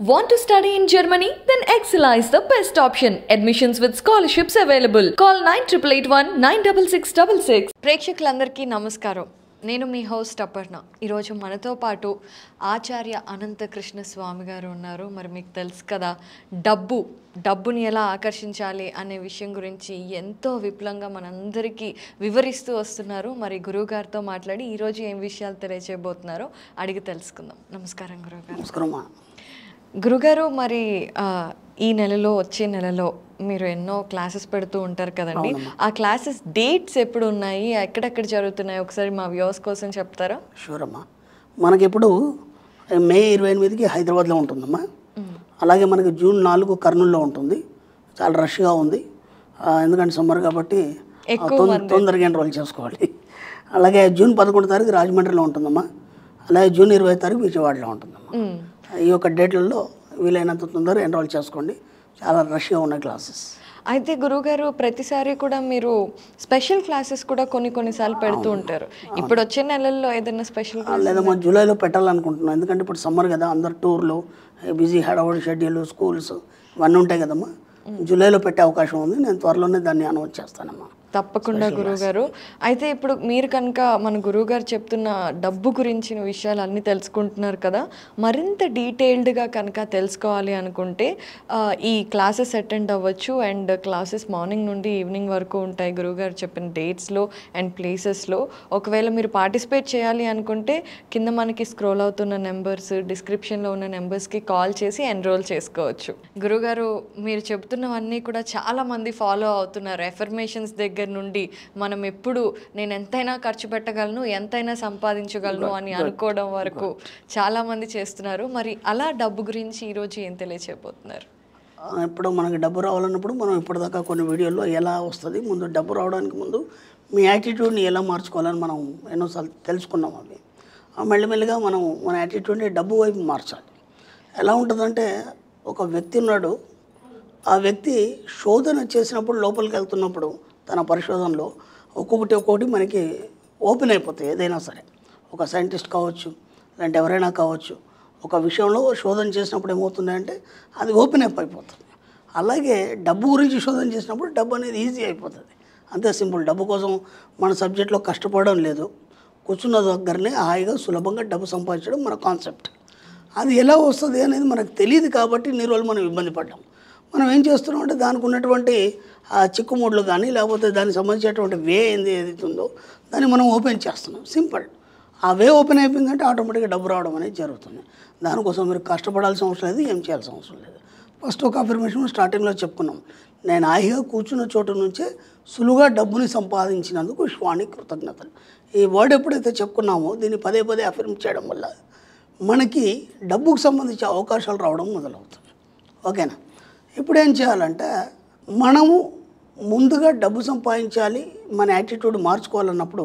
Want to study in Germany? Then Excella is the best option. Admissions with scholarships available. Call 9881 96666. ప్రేక్షకులందరికీ నమస్కారం నేను మీ host Aparna ఈరోజు మనతో పాటు ఆచార్య అనంతకృష్ణ స్వామి గారు ఉన్నారు మరి మీకు తెలుసు కదా డబ్బు డబ్బుని ఎలా ఆకర్షించాలి అనే విషయం గురించి ఎంతో విపులంగా మనందరికీ వివరిస్తూ వస్తున్నారు మరి గురువు గారితో మాట్లాడి ఈరోజు ఏం విషయాలు తెలియజేయబోతున్నారో అడిగి తెలుసుకుందాం నమస్కారం గురువు నమస్కారం గురుగారు మరి ఆ, ఈ నెలలో వచ్చే నెలలో మీరు ఎన్నో క్లాసెస్ పెడుతూ ఉంటారు కదండి ఆ క్లాసెస్ డేట్స్ ఎప్పుడు ఉన్నాయి ఎక్కడెక్కడ జరుగుతున్నాయి ఒకసారి మా వ్యూస్ కోసం చెప్తారా షూర్ అమ్మా మనకి ఇప్పుడు మే ఇరవై ఎనిమిదికి హైదరాబాద్లో ఉంటుందమ్మా అలాగే మనకి జూన్ నాలుగు కర్నూలులో ఉంటుంది చాలా రష్గా ఉంది ఆ, ఎందుకంటే సమ్మర్ కాబట్టి ఆ, ఎక్కువ తొంద- తొందరగా ఎన్రోల్ చేసుకోవాలి అలాగే జూన్ పదకొండు తారీఖు రాజమండ్రిలో ఉంటుందమ్మా అలాగే జూన్ ఇరవై తారీఖు విజయవాడలో ఉంటుందమ్మా మ్మ్. ఈ యొక్క డేట్లలో వీలైనంత తొందరగా ఎన్రోల్ చేసుకోండి చాలా రష్గా ఉన్నాయి క్లాసెస్ అయితే గురుగారు ప్రతిసారి కూడా మీరు స్పెషల్ క్లాసెస్ కూడా కొన్ని కొన్నిసార్లు పెడుతూ ఉంటారు ఇప్పుడు వచ్చే నెలల్లో ఏదైనా స్పెషల్ లేదమ్మా జూలైలో పెట్టాలనుకుంటున్నాం ఎందుకంటే ఇప్పుడు సమ్మర్ కదా అందరు టూర్లు బిజీ హడావుడి షెడ్యూల్ స్కూల్స్ ఇవన్నీ ఉంటాయి కదమ్మా జూలైలో పెట్టే అవకాశం ఉంది నేను త్వరలోనే దాన్ని అనౌన్స్ చేస్తానమ్మా తప్పకుండా గురువుగారు అయితే ఇప్పుడు మీరు కనుక మన గురువుగారు చెప్తున్న డబ్బు గురించిన విషయాలు అన్నీ తెలుసుకుంటున్నారు కదా మరింత డీటెయిల్డ్గా కనుక తెలుసుకోవాలి అనుకుంటే ఆ, ఈ క్లాసెస్ అటెండ్ అవ్వచ్చు అండ్ క్లాసెస్ మార్నింగ్ నుండి ఈవినింగ్ వరకు ఉంటాయి గురువుగారు చెప్పిన డేట్స్లో అండ్ ప్లేసెస్లో ఒకవేళ మీరు పార్టిసిపేట్ చేయాలి అనుకుంటే కింద మనకి స్క్రోల్ అవుతున్న నెంబర్స్ డిస్క్రిప్షన్లో ఉన్న నెంబర్స్కి కాల్ చేసి ఎన్రోల్ చేసుకోవచ్చు గురుగారు మీరు చెప్తున్నవన్నీ కూడా చాలా మంది ఫాలో అవుతున్నారు ఎఫర్మేషన్స్ దగ్గర నుండి మనం ఎప్పుడు నేను ఎంతైనా ఖర్చు పెట్టగలను ఎంతైనా సంపాదించగలను అని అనుకోవడం వరకు చాలా మంది చేస్తున్నారు మరి అలా డబ్బు గురించి ఈరోజు ఏం తెలియచేయబోతున్నారు ఆ, ఇప్పుడు మనకి డబ్బు రావాలన్నప్పుడు మనం ఇప్పటిదాకా కొన్ని వీడియోల్లో ఎలా వస్తుంది ముందు డబ్బు రావడానికి ముందు మీ యాటిట్యూడ్ని ఎలా మార్చుకోవాలని మనం ఎన్నోసార్లు తెలుసుకున్నాం అవి ఆ మెల్లిమెల్లిగా మనం మన యాటిట్యూడ్ని డబ్బు వైపు మార్చాలి ఎలా ఉంటుందంటే ఒక వ్యక్తి ఉన్నాడు ఆ వ్యక్తి శోధన చేసినప్పుడు లోపలికి వెళ్తున్నప్పుడు తన పరిశోధనలో ఒక్కొక్కటి ఒక్కొక్కటి మనకి ఓపెన్ అయిపోతాయి ఏదైనా సరే ఒక సైంటిస్ట్ కావచ్చు లేదంటే ఎవరైనా కావచ్చు ఒక విషయంలో శోధన చేసినప్పుడు ఏమవుతుందంటే అది ఓపెన్ అప్ అయిపోతుంది అలాగే డబ్బు గురించి శోధన చేసినప్పుడు డబ్బు అనేది ఈజీ అయిపోతుంది అంతే సింపుల్ డబ్బు కోసం మన సబ్జెక్ట్లో కష్టపడడం లేదు కూర్చున్న దగ్గరనే హాయిగా సులభంగా డబ్బు సంపాదించడం మన కాన్సెప్ట్ అది ఎలా వస్తుంది అనేది మనకు తెలియదు కాబట్టి ఇన్ని రోజులు మనం ఇబ్బంది పడ్డాం మనం ఏం చేస్తున్నాం అంటే దానికి ఉన్నటువంటి ఆ చిక్కుముడ్లు కానీ లేకపోతే దానికి సంబంధించినటువంటి వే ఏంది ఏదైతే ఉందో దాన్ని మనం ఓపెన్ చేస్తున్నాం సింపుల్ ఆ వే ఓపెన్ అయిపోయిందంటే ఆటోమేటిక్గా డబ్బు రావడం అనేది జరుగుతుంది దానికోసం మీరు కష్టపడాల్సిన అవసరం లేదు ఏం చేయాల్సిన అవసరం లేదు ఫస్ట్ ఒక అఫర్మేషన్ స్టార్టింగ్లో చెప్పుకున్నాం నేను హాయిగా కూర్చున్న చోటు నుంచే సులువుగా డబ్బుని సంపాదించినందుకు విశ్వానికి కృతజ్ఞతలు ఈ వర్డ్ ఎప్పుడైతే చెప్పుకున్నామో దీన్ని పదే పదే అఫర్మ్ చేయడం వల్ల మనకి డబ్బుకు సంబంధించి అవకాశాలు రావడం మొదలవుతుంది ఓకేనా ఇప్పుడు ఏం చేయాలంటే మనము ముందుగా డబ్బు సంపాదించాలి మన యాటిట్యూడ్ మార్చుకోవాలన్నప్పుడు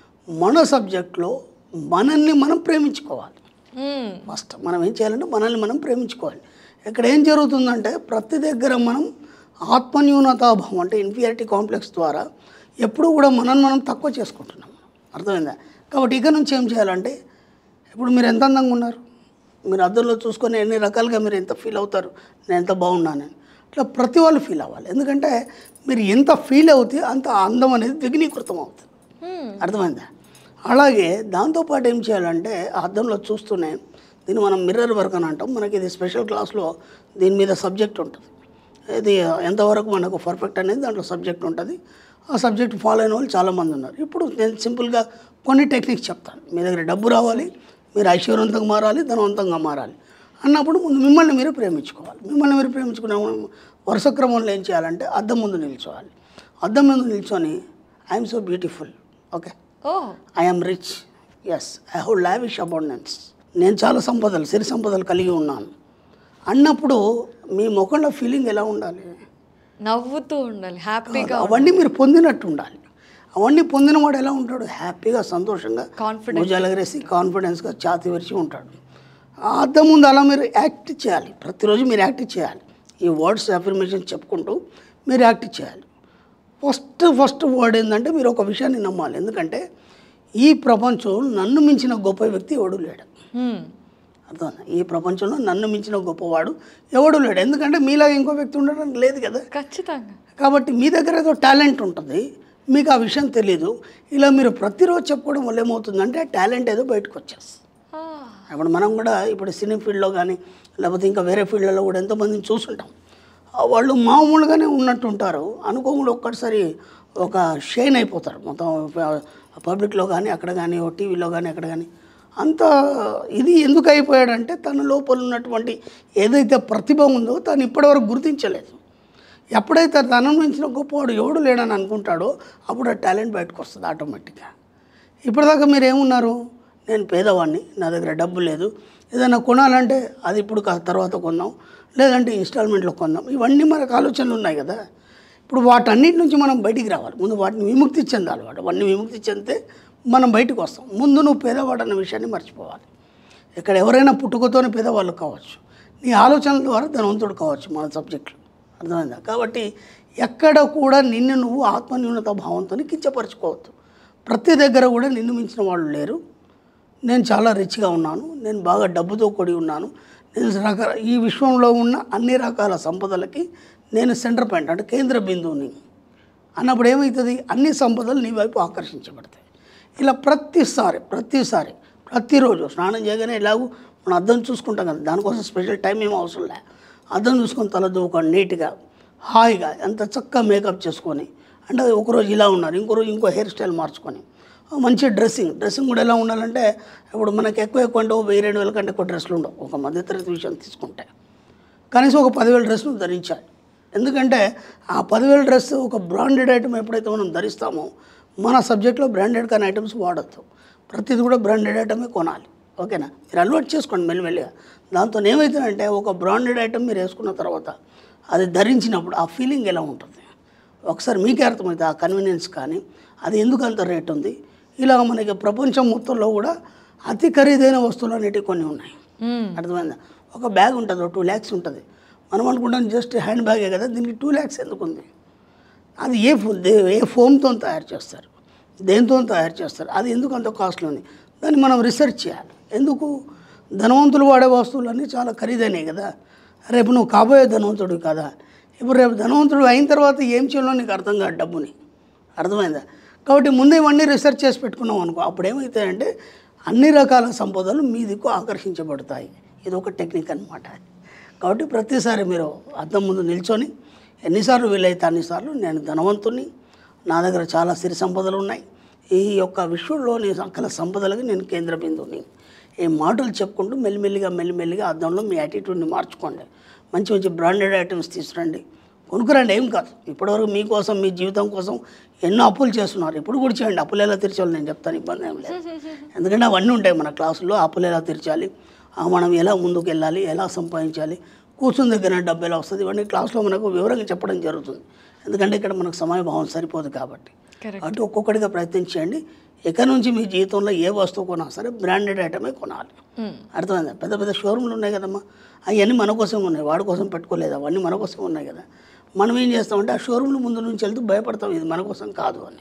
మన సబ్జెక్ట్లో మనల్ని మనం ప్రేమించుకోవాలి మ్మ్. ఫస్ట్ మనం ఏం చేయాలంటే మనల్ని మనం ప్రేమించుకోవాలి ఇక్కడ ఏం జరుగుతుందంటే ప్రతి దగ్గర మనం ఆత్మన్యూనతాభావం అంటే ఇన్ఫీరియారిటీ కాంప్లెక్స్ ద్వారా ఎప్పుడూ కూడా మనల్ని మనం తక్కువ చేసుకుంటున్నాం అర్థమైందా కాబట్టి ఇక నుంచి ఏం చేయాలంటే ఇప్పుడు మీరు ఎంత అందంగా ఉన్నారు మీరు అద్దంలో చూసుకొని ఎన్ని రకాలుగా మీరు ఎంత ఫీల్ అవుతారు నేను ఎంత బాగున్నానని ఇట్లా ప్రతి వాళ్ళు ఫీల్ అవ్వాలి ఎందుకంటే మీరు ఎంత ఫీల్ అవుతే అంత అందం అనేది ద్విగుణీకృతం అవుతుంది మ్మ్. అర్థమైందా అలాగే దాంతోపాటు ఏం చేయాలంటే ఆ అద్దంలో చూస్తూనే దీన్ని మనం మిర్రర్ వర్క్ అని అంటాం మనకి ఇది స్పెషల్ క్లాస్లో దీని మీద సబ్జెక్ట్ ఉంటుంది ఇది ఎంతవరకు మనకు పర్ఫెక్ట్ అనేది దాంట్లో సబ్జెక్ట్ ఉంటుంది ఆ సబ్జెక్ట్ ఫాలో అయిన వాళ్ళు చాలామంది ఉన్నారు ఇప్పుడు నేను సింపుల్గా కొన్ని టెక్నిక్స్ చెప్తాను మీ దగ్గర డబ్బు రావాలి మీరు ఐశ్వర్యవంతంగా మారాలి ధనవంతంగా మారాలి అన్నప్పుడు ముందు మిమ్మల్ని మీరు ప్రేమించుకోవాలి మిమ్మల్ని మీరు ప్రేమించుకునే వరుస క్రమంలో ఏం చేయాలంటే అద్దం ముందు నిల్చోవాలి అద్దం ముందు నిల్చొని I'm so beautiful okay oh I'm rich yes I have lavish abundance నేను చాలా సంపదలు సిరి సంపదలు కలిగి ఉన్నాను అన్నప్పుడు మీ ముఖంలో ఫీలింగ్ ఎలా ఉండాలి నవ్వుతూ ఉండాలి హ్యాపీగా అవన్నీ మీరు పొందినట్టు ఉండాలి అవన్నీ పొందినవాడు ఎలా ఉంటాడు హ్యాపీగా సంతోషంగా Confident. భుజాలగరేసి కాన్ఫిడెన్స్గా ఛాతి విరిచి ఉంటాడు ఆ అద్దం ముందు అలా మీరు యాక్ట్ చేయాలి ప్రతిరోజు మీరు యాక్ట్ చేయాలి ఈ వర్డ్స్ అఫర్మేషన్ చెప్పుకుంటూ మీరు యాక్ట్ చేయాలి ఫస్ట్ ఫస్ట్ వర్డ్ ఏంటంటే మీరు ఒక విషయాన్ని నమ్మాలి ఎందుకంటే ఈ ప్రపంచం నన్ను మించిన గొప్ప వ్యక్తి ఎవడు లేడు మ్మ్. అర్థం ఈ ప్రపంచంలో నన్ను మించిన గొప్పవాడు ఎవడు లేడు ఎందుకంటే మీలాగా ఇంకో వ్యక్తి ఉండడానికి లేదు కదా ఖచ్చితంగా కాబట్టి మీ దగ్గర ఏదో టాలెంట్ ఉంటుంది మీకు ఆ విషయం తెలియదు ఇలా మీరు ప్రతిరోజు చెప్పుకోవడం వల్ల ఏమవుతుందంటే ఆ టాలెంట్ ఏదో బయటకు వచ్చేస్తుంది ఆ, ఇప్పుడు మనం కూడా ఇప్పుడు సినీ ఫీల్డ్లో కానీ లేకపోతే ఇంకా వేరే ఫీల్డ్లలో కూడా ఎంతోమందిని చూస్తుంటాం ఆ వాళ్ళు మామూలుగానే ఉన్నట్టు ఉంటారు అనుకోకుండా ఒక్కటిసారి ఒక షైన్ అయిపోతారు మొత్తం పబ్లిక్లో కానీ అక్కడ కానీ ఓ టీవీలో కానీ అక్కడ కానీ అంత ఇది ఎందుకు అయిపోయాడంటే తన లోపల ఉన్నటువంటి ఏదైతే ప్రతిభ ఉందో తను ఇప్పటివరకు గుర్తించలేదు ఎప్పుడైతే తన మించిన గొప్పవాడు ఎవడు లేడని అనుకుంటాడో అప్పుడు ఆ టాలెంట్ బయటకు వస్తుంది ఆటోమేటిక్గా ఇప్పటిదాకా మీరు ఏమున్నారు నేను పేదవాడిని నా దగ్గర డబ్బు లేదు ఏదైనా కొనాలంటే అది ఇప్పుడు కాదు తర్వాత కొందాం లేదంటే ఇన్స్టాల్మెంట్లో కొందాం ఇవన్నీ మనకు ఆలోచనలు ఉన్నాయి కదా ఇప్పుడు వాటన్నిటి నుంచి మనం బయటికి రావాలి ముందు వాటిని విముక్తి చెందాలి వాడు వాటిని విముక్తి చెందితే మనం బయటకు వస్తాం ముందు నువ్వు పేదవాడు అన్న విషయాన్ని మర్చిపోవాలి ఇక్కడ ఎవరైనా పుట్టుకతోనే పేదవాళ్ళు కావచ్చు నీ ఆలోచనల ద్వారా ధనవంతుడు కావచ్చు మన సబ్జెక్టులు అర్థమైందా కాబట్టి ఎక్కడ కూడా నిన్ను నువ్వు ఆత్మన్యూనత భావంతో కించపరచుకోవద్దు ప్రతి దగ్గర కూడా నిన్ను మించిన వాళ్ళు లేరు నేను చాలా రిచ్గా ఉన్నాను నేను బాగా డబ్బుతో కూడి ఉన్నాను నేను రకాల ఈ విశ్వంలో ఉన్న అన్ని రకాల సంపదలకి నేను సెంటర్ పాయింట్ అంటే కేంద్ర బిందువుని అన్నప్పుడు ఏమవుతుంది అన్ని సంపదలు నీ వైపు ఆకర్షించబడతాయి ఇలా ప్రతిసారి ప్రతిసారి ప్రతిరోజు స్నానం చేయగానే ఎలాగూ మనం అద్దం చూసుకుంటాం కదా దానికోసం స్పెషల్ టైం ఏం అవసరం లే అద్దం చూసుకొని తల దూకొని నీట్గా హాయిగా ఎంత చక్కగా మేకప్ చేసుకొని అంటే ఒకరోజు ఇలా ఉన్నారు ఇంకో రోజు ఇంకో హెయిర్ స్టైల్ మార్చుకొని మంచి డ్రెస్సింగ్ డ్రెస్సింగ్ కూడా ఎలా ఉండాలంటే ఇప్పుడు మనకి ఎక్కువ ఎక్కువ అంటే ఓ వెయ్యి రెండు వేల కంటే ఎక్కువ డ్రెస్సులు ఉండవు ఒక మధ్యతరగతి విషయం తీసుకుంటే కనీసం ఒక పదివేల డ్రెస్సులు ధరించాలి ఎందుకంటే ఆ పదివేల డ్రెస్ ఒక బ్రాండెడ్ ఐటమ్ ఎప్పుడైతే మనం ధరిస్తామో మన సబ్జెక్ట్లో బ్రాండెడ్ కానీ ఐటమ్స్ వాడద్దు ప్రతిది కూడా బ్రాండెడ్ ఐటమే కొనాలి ఓకేనా మీరు అలవాటు చేసుకోండి మెల్లిమెల్లిగా దాంతో ఏమవుతుందంటే ఒక బ్రాండెడ్ ఐటమ్ మీరు వేసుకున్న తర్వాత అది ధరించినప్పుడు ఆ ఫీలింగ్ ఎలా ఉంటుంది ఒకసారి మీకే అర్థమవుతుంది ఆ కన్వీనియన్స్ కానీ అది ఎందుకు అంత రేట్ ఉంది ఇలా మనకి ప్రపంచం మొత్తంలో కూడా అతి ఖరీదైన వస్తువులు అనేటివి కొన్ని ఉన్నాయి మ్మ్. అర్థమైందా ఒక బ్యాగ్ ఉంటుంది టూ ల్యాక్స్ ఉంటుంది మనం అనుకుంటాం జస్ట్ హ్యాండ్ బ్యాగే కదా దీనికి టూ ల్యాక్స్ ఎందుకు ఉంది అది ఏ ఫో దే- ఏ ఫోమ్తో తయారు చేస్తారు దేంతో తయారు చేస్తారు అది ఎందుకు అంత కాస్ట్లీ ఉంది దాన్ని మనం రీసెర్చ్ చేయాలి ఎందుకు ధనవంతులు వాడే వస్తువులన్నీ చాలా ఖరీదైనవి కదా రేపు నువ్వు కాబోయే ధనవంతుడు కదా ఇప్పుడు రేపు ధనవంతుడు అయిన తర్వాత ఏం చేయాలో నీకు అర్థం కాదు డబ్బుని అర్థమైందా కాబట్టి ముందే ఇవన్నీ రీసెర్చ్ చేసి పెట్టుకున్నాం అనుకో అప్పుడు ఏమవుతాయంటే అన్ని రకాల సంపదలు మీ దిక్కు ఆకర్షించబడతాయి ఇది ఒక టెక్నిక్ అనమాట కాబట్టి ప్రతిసారి మీరు అద్దం ముందు నిల్చొని ఎన్నిసార్లు వీలైతే అన్నిసార్లు నేను ధనవంతుని నా దగ్గర చాలా సిరి సంపదలు ఉన్నాయి ఈ యొక్క విశ్వంలోని సకల సంపదలకి నేను కేంద్ర బిందువుని ఈ మాటలు చెప్పుకుంటూ మెల్లిమెల్లిగా మెల్లిమెల్లిగా అద్దంలో మీ యాటిట్యూడ్ని మార్చుకోండి మంచి మంచి బ్రాండెడ్ ఐటమ్స్ తీసుకురండి కొనుక్కురండి ఏం కాదు ఇప్పటివరకు మీకోసం మీ జీవితం కోసం ఎన్నో అప్పులు చేస్తున్నారు ఇప్పుడు కూడా చేయండి అప్పులు ఎలా తీర్చాలి నేను చెప్తాను ఇబ్బంది ఏం లేదు ఎందుకంటే అవన్నీ ఉంటాయి మన క్లాసుల్లో అప్పులు ఎలా తీర్చాలి ఆ మనం ఎలా ముందుకు వెళ్ళాలి ఎలా సంపాదించాలి కూర్చుని దగ్గర డబ్బు ఎలా వస్తుంది ఇవన్నీ క్లాస్లో మనకు వివరంగా చెప్పడం జరుగుతుంది ఎందుకంటే ఇక్కడ మనకు సమయభావం సరిపోదు కాబట్టి Correct. అటు ఒక్కొక్కటిగా ప్రయత్నించండి ఇక నుంచి మీ జీవితంలో ఏ వస్తువు కొన్నా సరే బ్రాండెడ్ ఐటమే కొనాలి మ్మ్. అర్థమైందా పెద్ద పెద్ద షోరూమ్లు ఉన్నాయి కదమ్మా అవన్నీ మన కోసం ఉన్నాయి వాడి కోసం పెట్టుకోలేదు అవన్నీ మన కోసం ఉన్నాయి కదా మనం ఏం చేస్తామంటే ఆ షోరూమ్ల ముందు నుంచి వెళ్తూ భయపడతాం ఇది మన కోసం కాదు అని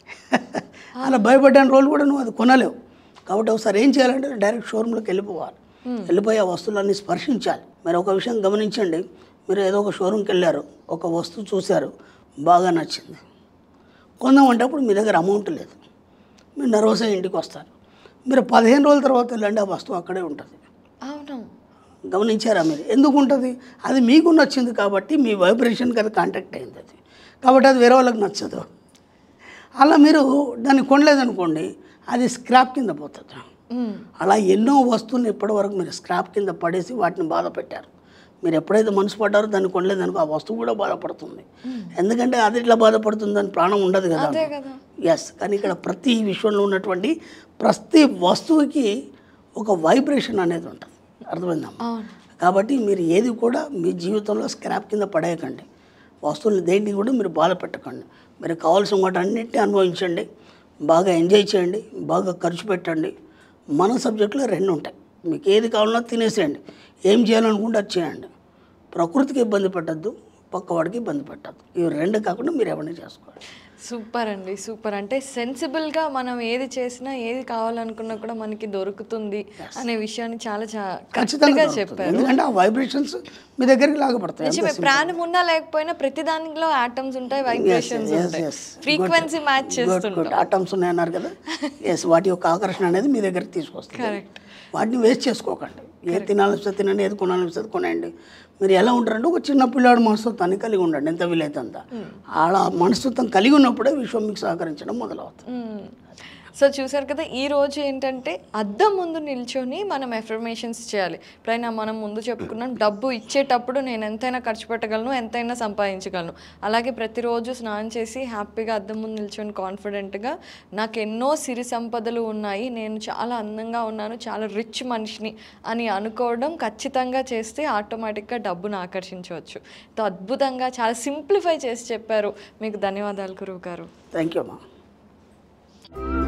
అలా భయపడ్డాని రోజులు కూడా నువ్వు అది కొనలేవు కాబట్టి ఒకసారి ఏం చేయాలంటే డైరెక్ట్ షోరూంలోకి వెళ్ళిపోవాలి వెళ్ళిపోయి ఆ వస్తువులన్నీ స్పర్శించాలి మీరు ఒక విషయం గమనించండి మీరు ఏదో ఒక షోరూమ్కి వెళ్ళారు ఒక వస్తువు చూశారు బాగా నచ్చింది కొందామంటే అప్పుడు మీ దగ్గర అమౌంట్ లేదు మీరు నర్వస్ అయ్యి ఇంటికి వస్తారు మీరు పదిహేను రోజుల తర్వాత వెళ్ళండి ఆ వస్తువు అక్కడే ఉంటుంది అవును గమనించారా మీరు ఎందుకు ఉంటుంది అది మీకు నచ్చింది కాబట్టి మీ వైబ్రేషన్కి అది కాంటాక్ట్ అయింది అది కాబట్టి అది వేరే వాళ్ళకి నచ్చదు అలా మీరు దాన్ని కొనలేదనుకోండి అది స్క్రాప్ కింద పోతుంది మ్మ్. అలా ఎన్నో వస్తువులు ఇప్పటివరకు మీరు స్క్రాప్ కింద పడేసి వాటిని బాధ పెట్టారు మీరు ఎప్పుడైతే మనసు పడ్డారో దాన్ని కొనలేదనుకో ఆ వస్తువు కూడా బాధపడుతుంది ఎందుకంటే అది ఇట్లా బాధపడుతుందని ప్రాణం ఉండదు కదా అదే కదా ఎస్ కానీ ఇక్కడ ప్రతి విశ్వంలో ఉన్నటువంటి ప్రతి వస్తువుకి ఒక వైబ్రేషన్ అనేది ఉంటుంది అర్థమైందమ్మా అవును కాబట్టి మీరు ఏది కూడా మీ జీవితంలో స్క్రాప్ కింద పడేయకండి వస్తువులు దేంటికి కూడా మీరు బాధ పెట్టకండి మీరు కావాల్సిన వాటి అన్నింటినీ అనుభవించండి బాగా ఎంజాయ్ చేయండి బాగా ఖర్చు పెట్టండి మన సబ్జెక్టులో రెండు ఉంటాయి మీకు ఏది కావాలన్నా తినేసేయండి ఏం చేయాలనుకుంటే అది చేయండి ప్రకృతికి ఇబ్బంది పెట్టద్దు పక్కవాడికి ఇబ్బంది పెట్టద్దు ఇవి రెండు కాకుండా మీరు ఏమైనా చేసుకోండి సూపర్ అండి సూపర్ అంటే సెన్సిబుల్గా మనం ఏది చేసినా ఏది కావాలనుకున్నా కూడా మనకి దొరుకుతుంది అనే విషయాన్ని చాలా చా- ఖచ్చితంగా కరెక్ట్గా దొరుకుతుంది. చెప్పారు ఎందుకంటే ఆ వైబ్రేషన్స్ మీ దగ్గరికి లాగపడతాయి నిజమే ప్రాణం ఉన్నా లేకపోయినా ప్రతి దానిలో ఆటమ్స్ ఉంటాయి వైబ్రేషన్స్ ఉంటాయి ఫ్రీక్వెన్సీ మ్యాచ్ చేస్తుంటాం ఆటమ్స్ ఉన్నాయన్నారు కదా ఎస్ వాటి యొక్క ఆకర్షణ అనేది మీ దగ్గరికి తీసుకొస్తుంది Correct. వాటిని వేస్ట్ చేసుకోకండి ఏది తినాలనిపిస్తే తినండి ఏది కొనాలనిపిస్తే కొనండి మీరు ఎలా ఉంటారంటే ఒక చిన్న పిల్లాడు మనస్తత్వాన్ని కలిగి ఉండండి ఎంత వీలైతే అంత అలా మనస్తత్వం కలిగి ఉన్నప్పుడే విశ్వం మీకు సహకరించడం మొదలవుతుంది మ్మ్. సో చూసారు కదా ఈ రోజు ఏంటంటే అద్దం ముందు నిల్చొని మనం ఎఫర్మేషన్స్ చేయాలి ఇప్పుడైనా మనం ముందు చెప్పుకున్నాం డబ్బు ఇచ్చేటప్పుడు నేను ఎంతైనా ఖర్చు పెట్టగలను ఎంతైనా సంపాదించగలను అలాగే ప్రతిరోజు స్నానం చేసి హ్యాపీగా అద్దం ముందు నిల్చొని కాన్ఫిడెంట్గా నాకు ఎన్నో సిరి సంపదలు ఉన్నాయి నేను చాలా అందంగా ఉన్నాను చాలా రిచ్ మనిషిని అని అనుకోవడం ఖచ్చితంగా చేస్తే ఆటోమేటిక్గా డబ్బును ఆకర్షించవచ్చు ఎంతో అద్భుతంగా చాలా సింప్లిఫై చేసి చెప్పారు మీకు ధన్యవాదాలు గురువు గారు థ్యాంక్ యూ అమ్మా